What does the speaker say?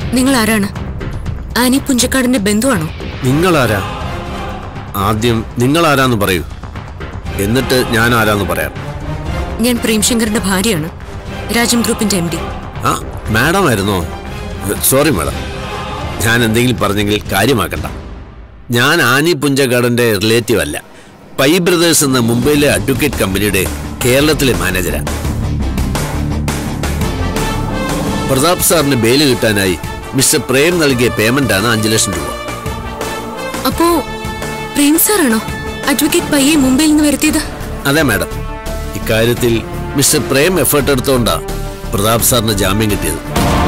നിങ്ങൾ ആരാണ് ആനി പുഞ്ചക്കാടിന്റെ ബന്ധുവാണോ നിങ്ങളാരാ ആദ്യം നിങ്ങളാരാന്ന് പറയൂ എന്നിട്ട് ഞാൻ ആരാന്ന് പറയാം ഞാൻ പ്രേംശങ്കറിന്റെ ഭാര്യയാണ് രാജം ഗ്രൂപ്പിന്റെ എം ഡി ആ മാഡം ആയിരുന്നോ സോറി മാഡം ഞാൻ എന്തെങ്കിലും പറഞ്ഞെങ്കിൽ കാര്യമാക്കണ്ട ഞാൻ ആനി പുഞ്ചക്കാടന്റെ റിലേറ്റീവ് അല്ല പൈ ബ്രദേഴ്സ് എന്ന മുംബൈയിലെ അഡ്വക്കേറ്റ് കമ്പനിയുടെ കേരളത്തിലെ മാനേജരാണ് പ്രതാപ് സാറിന് ബെയില് കിട്ടാനായി മിസ്റ്റർ പ്രേം നൽകിയ പേയ്മെന്റാണ് അഞ്ചു ലക്ഷം രൂപ അപ്പോ പ്രേം സാറാണോ അഡ്വക്കേറ്റ് പയ്യെ മുംബൈയിൽ നിന്ന് വരുത്തിയത് അതെ മാഡം ഇക്കാര്യത്തിൽ മിസ്റ്റർ പ്രേം എഫേർട്ട് എടുത്തോണ്ടാ പ്രതാപ് സാറിന് ജാമ്യം കിട്ടിയത്